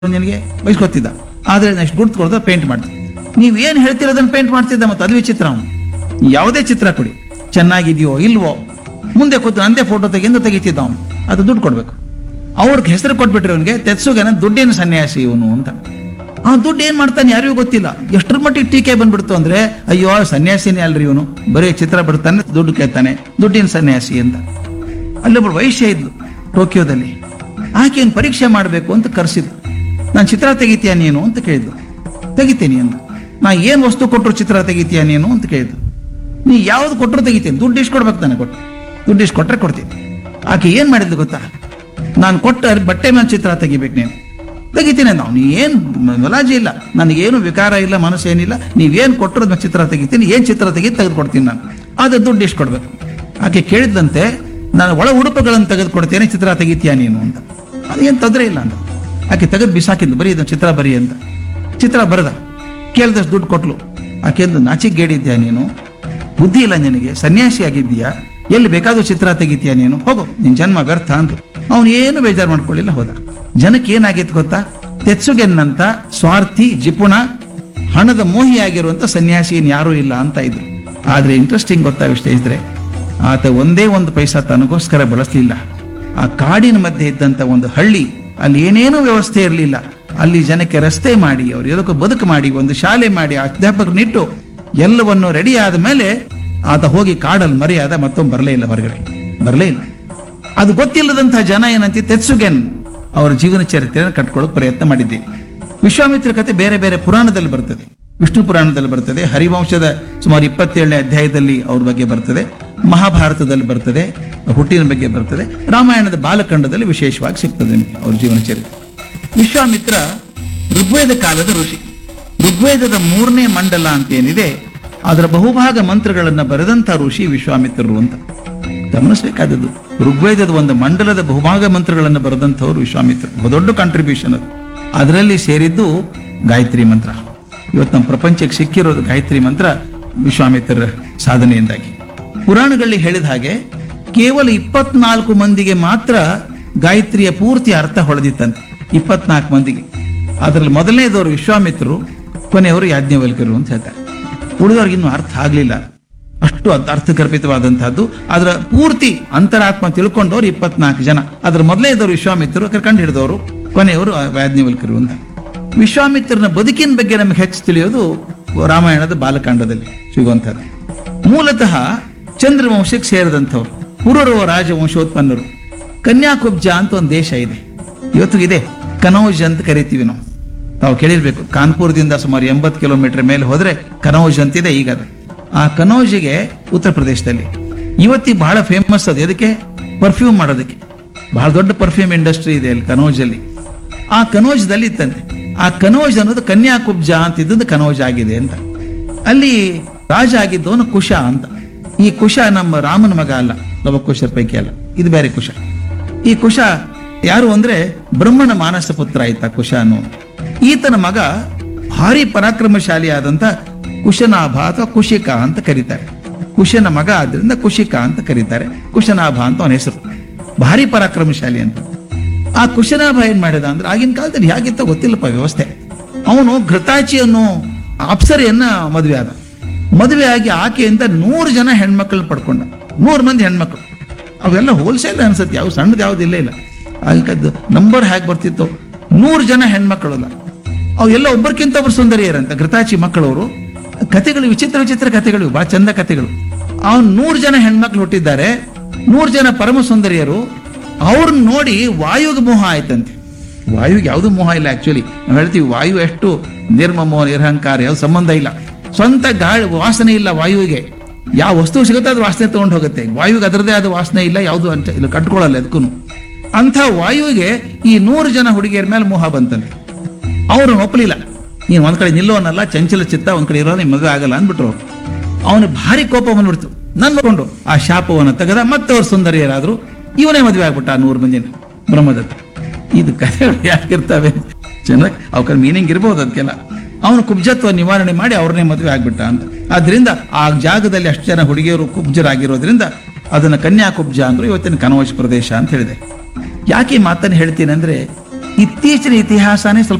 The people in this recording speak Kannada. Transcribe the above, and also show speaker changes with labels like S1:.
S1: ನಿನಗೆ ಬಯಸ್ಕೊತಿದ್ದ ಆದ್ರೆ ನೆಕ್ಸ್ಟ್ ಗುರ್ತು ಕೊಡದ ಪೇಂಟ್ ಮಾಡ್ತಿದ್ದ ನೀವು ಏನು ಹೇಳ್ತಿರೋದನ್ನ ಪೇಂಟ್ ಮಾಡ್ತಿದ್ದ ಮತ್ತೆ ಅದು ವಿಚಿತ್ರ ಅವನು ಯಾವುದೇ ಚಿತ್ರ ಕೊಡಿ ಚೆನ್ನಾಗಿದೆಯೋ ಇಲ್ವೋ ಮುಂದೆ ಕೂತು ನಂದೇ ಫೋಟೋ ತೆಗೆದು ತೆಗಿತಿದ್ದ ಅವನು ಅದು ದುಡ್ಡು ಕೊಡ್ಬೇಕು ಅವ್ರಿಗೆ ಹೆಸರು ಕೊಟ್ಬಿಟ್ರೆ ಅವನಿಗೆ ತೆತ್ಸುಗನ ದುಡ್ಡಿನ ಸನ್ಯಾಸಿ ಇವನು ಅಂತ ಆ ದುಡ್ಡು ಏನ್ ಮಾಡ್ತಾನೆ ಯಾರಿಗೂ ಗೊತ್ತಿಲ್ಲ ಎಷ್ಟರ ಮಟ್ಟಿಗೆ ಟೀಕೆ ಬಂದ್ಬಿಡ್ತು ಅಂದ್ರೆ ಅಯ್ಯೋ ಸನ್ಯಾಸಿನೇ ಅಲ್ರಿ ಇವನು ಬರೀ ಚಿತ್ರ ಬಿಡ್ತಾನೆ ದುಡ್ಡು ಕೇಳ್ತಾನೆ ದುಡ್ಡಿನ ಸನ್ಯಾಸಿ ಅಂತ ಅಲ್ಲೊಬ್ಳು ವೈಶ್ಯ ಇದ್ಲು ಟೋಕಿಯೋದಲ್ಲಿ ಆಕೆಯನ್ನು ಪರೀಕ್ಷೆ ಮಾಡಬೇಕು ಅಂತ ಕರೆಸಿದ್ರು ನಾನು ಚಿತ್ರ ತೆಗಿತೀಯ ನೀನು ಅಂತ ಕೇಳಿದ್ದು ತೆಗಿತೀನಿ ಅಂತ ನಾ ಏನು ವಸ್ತು ಕೊಟ್ಟರು ಚಿತ್ರ ತೆಗಿತೀಯ ನೀನು ಅಂತ ಕೇಳಿದ್ದು ನೀ ಯಾವ್ದು ಕೊಟ್ಟರು ತೆಗಿತೀನಿ ದುಡ್ಡು ಇಷ್ಟು ಕೊಡ್ಬೇಕು ನನಗೆ ಕೊಟ್ಟು ದುಡ್ಡು ಇಷ್ಟು ಕೊಟ್ಟರೆ ಕೊಡ್ತೀನಿ ಆಕೆ ಏನು ಮಾಡಿದ್ಲು ಗೊತ್ತಾ ನಾನು ಕೊಟ್ಟ ಬಟ್ಟೆ ಮೇಲೆ ಚಿತ್ರ ತೆಗಿಬೇಕು ನೀನು ತೆಗಿತೀನಿ ನಾವು ನೀ ಏನು ಮಲಾಜಿ ಇಲ್ಲ ನನಗೇನು ವಿಕಾರ ಇಲ್ಲ ಮನಸ್ಸೇನಿಲ್ಲ ನೀವೇನು ಕೊಟ್ಟರು ಅದನ್ನ ಚಿತ್ರ ತೆಗಿತೀನಿ ಏನು ಚಿತ್ರ ತೆಗೆದು ತೆಗೆದು ಕೊಡ್ತೀನಿ ನಾನು ಅದು ದುಡ್ಡು ಎಷ್ಟು ಕೊಡ್ಬೇಕು ಆಕೆ ಕೇಳಿದಂತೆ ನಾನು ಒಳ ಉಡುಪುಗಳನ್ನು ತೆಗೆದು ಕೊಡ್ತೇನೆ ಚಿತ್ರ ತೆಗಿತೀಯಾ ನೀನು ಅಂತ ಅದೇನು ತೊಂದರೆ ಇಲ್ಲ ಅಂತ ಆಕೆ ತೆಗೆದು ಬಿಸಾಕಿದ್ಲು ಬರೀ ಇದನ್ನ ಚಿತ್ರ ಬರಿ ಅಂತ ಚಿತ್ರ ಬರದ ಕೇಳಿದಷ್ಟು ದುಡ್ಡು ಕೊಟ್ಲು ಆಕೆಂದು ನಾಚಿಗೇಡಿದ್ಯಾ ನೀನು ಬುದ್ಧಿ ಇಲ್ಲ ನಿನಗೆ ಸನ್ಯಾಸಿ ಆಗಿದ್ದೀಯಾ ಎಲ್ಲಿ ಬೇಕಾದ್ರೂ ಚಿತ್ರ ತೆಗಿತೀಯಾ ನೀನು ಹೋಗು ನಿನ್ ಜನ್ಮ ವ್ಯರ್ಥ ಅಂದ್ರು ಅವನು ಏನು ಬೇಜಾರು ಮಾಡ್ಕೊಳ್ಳಿಲ್ಲ ಹೋದ ಜನಕ್ಕೆ ಏನಾಗಿತ್ತು ಗೊತ್ತಾ ತೆತ್ಸುಗೆನ್ನಂತ ಸ್ವಾರ್ಥಿ ಜಿಪುಣ ಹಣದ ಮೋಹಿಯಾಗಿರುವಂತ ಸನ್ಯಾಸಿ ಇನ್ ಯಾರೂ ಇಲ್ಲ ಅಂತ ಇದ್ರು ಆದ್ರೆ ಇಂಟ್ರೆಸ್ಟಿಂಗ್ ಗೊತ್ತಾ ವಿಷಯ ಇದ್ರೆ ಆತ ಒಂದೇ ಒಂದು ಪೈಸಾ ತನಗೋಸ್ಕರ ಬಳಸಲಿಲ್ಲ ಆ ಕಾಡಿನ ಮಧ್ಯೆ ಇದ್ದಂತ ಒಂದು ಹಳ್ಳಿ ಅಲ್ಲಿ ಏನೇನೂ ವ್ಯವಸ್ಥೆ ಇರಲಿಲ್ಲ ಅಲ್ಲಿ ಜನಕ್ಕೆ ರಸ್ತೆ ಮಾಡಿ ಅವ್ರು ಎಲ್ಲಕ್ಕೂ ಬದುಕು ಮಾಡಿ ಒಂದು ಶಾಲೆ ಮಾಡಿ ಅಧ್ಯಾಪಕರನ್ನಿಟ್ಟು ಎಲ್ಲವನ್ನು ರೆಡಿ ಆದ ಮೇಲೆ ಆತ ಹೋಗಿ ಕಾಡಲ್ಲಿ ಮರೆಯಾದ ಮತ್ತೊಮ್ಮೆ ಬರಲೇ ಇಲ್ಲ ಹೊರಗಡೆ ಬರಲೇ ಇಲ್ಲ ಅದು ಗೊತ್ತಿಲ್ಲದಂತಹ ಜನ ಏನಂತ ತೆತ್ಸುಗೆನ್ ಅವರ ಜೀವನ ಚರಿತ್ರೆಯನ್ನು ಕಟ್ಕೊಳ್ಳೋಕೆ ಪ್ರಯತ್ನ ಮಾಡಿದ್ದೀವಿ ವಿಶ್ವಾಮಿತ್ರ ಕಥೆ ಬೇರೆ ಬೇರೆ ಪುರಾಣದಲ್ಲಿ ಬರ್ತದೆ ವಿಷ್ಣು ಪುರಾಣದಲ್ಲಿ ಬರ್ತದೆ ಹರಿವಂಶದ ಸುಮಾರು ಇಪ್ಪತ್ತೇಳನೇ ಅಧ್ಯಾಯದಲ್ಲಿ ಅವ್ರ ಬಗ್ಗೆ ಬರ್ತದೆ ಮಹಾಭಾರತದಲ್ಲಿ ಬರ್ತದೆ ಹುಟ್ಟಿನ ಬಗ್ಗೆ ಬರ್ತದೆ ರಾಮಾಯಣದ ಬಾಲಖಂಡದಲ್ಲಿ ವಿಶೇಷವಾಗಿ ಸಿಗ್ತದೆ ನಿಮಗೆ ಅವ್ರ ಜೀವನ ಚರಿತ್ರೆ ವಿಶ್ವಾಮಿತ್ರ ಋಗ್ವೇದ ಕಾಲದ ಋಷಿ ಋಗ್ವೇದದ ಮೂರನೇ ಮಂಡಲ ಅಂತ ಏನಿದೆ ಅದರ ಬಹುಭಾಗ ಮಂತ್ರಗಳನ್ನ ಬರೆದಂತ ಋಷಿ ವಿಶ್ವಾಮಿತ್ರರು ಅಂತ ಗಮನಿಸಬೇಕಾದದ್ದು ಋಗ್ವೇದದ ಒಂದು ಮಂಡಲದ ಬಹುಭಾಗ ಮಂತ್ರಗಳನ್ನು ಬರೆದಂಥವ್ರು ವಿಶ್ವಾಮಿತ್ರ ಬಹುದೊಡ್ಡ ಕಾಂಟ್ರಿಬ್ಯೂಷನ್ ಅದು ಅದರಲ್ಲಿ ಸೇರಿದ್ದು ಗಾಯತ್ರಿ ಮಂತ್ರ ಇವತ್ತು ನಮ್ಮ ಪ್ರಪಂಚಕ್ಕೆ ಸಿಕ್ಕಿರೋದು ಗಾಯತ್ರಿ ಮಂತ್ರ ವಿಶ್ವಾಮಿತ್ರರ ಸಾಧನೆಯಿಂದಾಗಿ ಪುರಾಣಗಳಲ್ಲಿ ಹೇಳಿದ ಹಾಗೆ ಕೇವಲ ಇಪ್ಪತ್ನಾಲ್ಕು ಮಂದಿಗೆ ಮಾತ್ರ ಗಾಯತ್ರಿಯ ಪೂರ್ತಿ ಅರ್ಥ ಹೊಳೆದಿತ್ತಂತೆ ಇಪ್ಪತ್ನಾಲ್ಕು ಮಂದಿಗೆ ಅದರಲ್ಲಿ ಮೊದಲನೇದವರು ವಿಶ್ವಾಮಿತ್ರರು ಕೊನೆಯವರು ಯಾಜ್ಞವಲ್ಕರು ಅಂತ ಹೇಳ್ತಾರೆ ಉಳಿದವ್ರಿಗೆ ಇನ್ನೂ ಅರ್ಥ ಆಗಲಿಲ್ಲ ಅಷ್ಟು ಅದ್- ಅರ್ಥಗರ್ಭಿತವಾದಂತಹದ್ದು ಅದರ ಪೂರ್ತಿ ಅಂತರಾತ್ಮ ತಿಳ್ಕೊಂಡವ್ರು ಇಪ್ಪತ್ನಾಲ್ಕು ಜನ ಅದರ ಮೊದಲನೇದವರು ವಿಶ್ವಾಮಿತ್ರರು ಕಂಡು ಹಿಡಿದವರು ಕೊನೆಯವರು ಯಾಜ್ಞವಲ್ಕರು ಅಂತ ವಿಶ್ವಾಮಿತ್ರನ ಬದುಕಿನ ಬಗ್ಗೆ ನಮಗೆ ಹೆಚ್ಚು ತಿಳಿಯೋದು ರಾಮಾಯಣದ ಬಾಲಕಾಂಡದಲ್ಲಿ ಸಿಗುವಂಥದ್ದು ಮೂಲತಃ ಚಂದ್ರವಂಶಕ್ಕೆ ಸೇರಿದಂಥವ್ರು ಪುರರುವ ರಾಜವಂಶೋತ್ಪನ್ನರು ಕನ್ಯಾಕುಬ್ಜ ಅಂತ ಒಂದು ದೇಶ ಇದೆ ಇವತ್ತು ಇದೆ ಕನೌಜ್ ಅಂತ ಕರಿತೀವಿ ನಾವು ತಾವು ಕೇಳಿರ್ಬೇಕು ಕಾನ್ಪುರದಿಂದ ಸುಮಾರು ಎಂಬತ್ತು ಕಿಲೋಮೀಟರ್ ಮೇಲೆ ಹೋದ್ರೆ ಕನೌಜ್ ಅಂತಿದೆ ಈಗ ಅದು ಆ ಕನೌಜಿಗೆ ಉತ್ತರ ಪ್ರದೇಶದಲ್ಲಿ ಇವತ್ತಿಗೆ ಬಹಳ ಫೇಮಸ್ ಅದು ಎದಕ್ಕೆ ಪರ್ಫ್ಯೂಮ್ ಮಾಡೋದಕ್ಕೆ ಬಹಳ ದೊಡ್ಡ ಪರ್ಫ್ಯೂಮ್ ಇಂಡಸ್ಟ್ರಿ ಇದೆ ಅಲ್ಲಿ ಕನೌಜಲ್ಲಿ ಆ ಕನೋಜ್ದಲ್ಲಿ ಇತ್ತಂತೆ ಆ ಕನೋಜ್ ಅನ್ನೋದು ಕನ್ಯಾಕುಬ್ಜ ಅಂತ ಇದ್ದದ್ದು ಕನೋಜ್ ಆಗಿದೆ ಅಂತ ಅಲ್ಲಿ ರಾಜ ಆಗಿದ್ದವನು ಕುಶ ಅಂತ ಈ ಕುಶ ನಮ್ಮ ರಾಮನ ಮಗ ಅಲ್ಲ ಲವಕುಶರ ಪೈಕಿ ಅಲ್ಲ ಇದು ಬೇರೆ ಕುಶ ಈ ಕುಶ ಯಾರು ಅಂದ್ರೆ ಬ್ರಹ್ಮನ ಮಾನಸ ಪುತ್ರ ಆಯ್ತಾ ಕುಶ ಅನ್ನೋ ಈತನ ಮಗ ಭಾರಿ ಪರಾಕ್ರಮಶಾಲಿ ಆದಂತ ಕುಶನಾಭ ಅಥವಾ ಕುಶಿಕ ಅಂತ ಕರೀತಾರೆ ಕುಶನ ಮಗ ಆದ್ರಿಂದ ಕುಶಿಕ ಅಂತ ಕರೀತಾರೆ ಕುಶನಾಭ ಅಂತ ಅವನ ಹೆಸರು ಭಾರಿ ಪರಾಕ್ರಮಶಾಲಿ ಅಂತ ಆ ಕುಶನಾಭ ಏನ್ ಮಾಡಿದ ಅಂದ್ರೆ ಆಗಿನ ಕಾಲದಲ್ಲಿ ಹೇಗಿತ್ತ ಗೊತ್ತಿಲ್ಲಪ್ಪ ವ್ಯವಸ್ಥೆ ಅವನು ಘೃತಾಚಿ ಅನ್ನೋ ಅಪ್ಸರೆಯನ್ನ ಮದುವೆ ಆದ ಮದುವೆ ಆಗಿ ಆಕೆಯಿಂದ ನೂರು ಜನ ಹೆಣ್ಮಕ್ಳನ್ನ ಪಡ್ಕೊಂಡ ನೂರು ಮಂದಿ ಹೆಣ್ಮಕ್ಳು ಅವೆಲ್ಲ ಹೋಲ್ಸೇಲ್ ಅನ್ಸುತ್ತೆ ಯಾವ ಸಣ್ಣದು ಯಾವ್ದು ಇಲ್ಲ ಇಲ್ಲ ಅದಕ್ಕದ್ದು ನಂಬರ್ ಹೇಗೆ ಬರ್ತಿತ್ತು ನೂರು ಜನ ಹೆಣ್ಮಕ್ಳಲ್ಲ ಅವು ಎಲ್ಲ ಒಬ್ಬರಿಗಿಂತ ಒಬ್ರು ಸುಂದರಿಯರಂತ ಘೃತಾಚಿ ಮಕ್ಕಳವರು ಕಥೆಗಳು ವಿಚಿತ್ರ ವಿಚಿತ್ರ ಕಥೆಗಳು ಬಹಳ ಚಂದ ಕಥೆಗಳು ಅವನು ನೂರು ಜನ ಹೆಣ್ಮಕ್ಳು ಹುಟ್ಟಿದ್ದಾರೆ ನೂರು ಜನ ಪರಮ ಸುಂದರಿಯರು ಅವ್ರನ್ನ ನೋಡಿ ವಾಯುಗೆ ಮೋಹ ಆಯ್ತಂತೆ ವಾಯುವಿಗೆ ಯಾವುದು ಮೋಹ ಇಲ್ಲ ಆಕ್ಚುಲಿ ನಾವು ಹೇಳ್ತೀವಿ ವಾಯು ಎಷ್ಟು ನಿರ್ಮಮೋ ನಿರಹಂಕಾರ ಯಾವ ಸಂಬಂಧ ಇಲ್ಲ ಸ್ವಂತ ಗಾಳಿ ವಾಸನೆ ಇಲ್ಲ ವಾಯುವಿಗೆ ಯಾವ ವಸ್ತು ಸಿಗುತ್ತೆ ಅದು ವಾಸನೆ ತಗೊಂಡು ಹೋಗುತ್ತೆ ವಾಯುವಿಗೆ ಅದರದೇ ಆದ ವಾಸನೆ ಇಲ್ಲ ಯಾವುದು ಅಂತ ಇಲ್ಲ ಕಟ್ಕೊಳ್ಳಲ್ಲ ಅದಕ್ಕೂ ಅಂಥ ವಾಯುವಿಗೆ ಈ ನೂರು ಜನ ಹುಡುಗಿಯರ ಮೇಲೆ ಮೋಹ ಬಂತಂತೆ ಅವರು ಒಪ್ಪಲಿಲ್ಲ ನೀನು ಒಂದ್ ಕಡೆ ನಿಲ್ಲೋನಲ್ಲ ಚಂಚಲ ಚಿತ್ತ ಒಂದ್ ಕಡೆ ಇರೋ ನಿಮ್ ಮದುವೆ ಆಗಲ್ಲ ಅಂದ್ಬಿಟ್ರು ಅವನು ಭಾರಿ ಕೋಪ ಬಂದ್ಬಿಡ್ತು ನನ್ನ ಕೊಂಡು ಆ ಶಾಪವನ್ನು ತೆಗೆದ ಮತ್ತೆ ಅವ್ರು ಸುಂದರಿಯರಾದ್ರು ಇವನೇ ಮದುವೆ ಆಗ್ಬಿಟ್ಟ ಆ ನೂರು ಮಂದಿನ ಬ್ರಹ್ಮದತ್ತ ಇದು ಕಥೆಗಳು ಯಾಕಿರ್ತವೆ ಚೆನ್ನಾಗಿ ಅವಕ್ಕೆ ಮೀನಿಂಗ್ ಇರ್ಬೋದು ಅದಕ್ಕೆಲ್ಲ ಅವನು ಕುಬ್ಜತ್ವ ನಿವಾರಣೆ ಮಾಡಿ ಅವ್ರನ್ನೇ ಮದುವೆ ಆಗ್ಬಿಟ್ಟ ಅಂತ ಆದ್ರಿಂದ ಆ ಜಾಗದಲ್ಲಿ ಅಷ್ಟು ಜನ ಹುಡುಗಿಯರು ಕುಬ್ಜರಾಗಿರೋದ್ರಿಂದ ಅದನ್ನ ಕನ್ಯಾ ಕುಬ್ಜ ಅಂದ್ರು ಇವತ್ತಿನ ಕನವಶ ಪ್ರದೇಶ ಅಂತ ಹೇಳಿದೆ ಯಾಕೆ ಈ ಮಾತನ್ನು ಹೇಳ್ತೀನಿ ಅಂದ್ರೆ ಇತ್ತೀಚಿನ ಇತಿಹಾಸನೇ ಸ್ವಲ್ಪ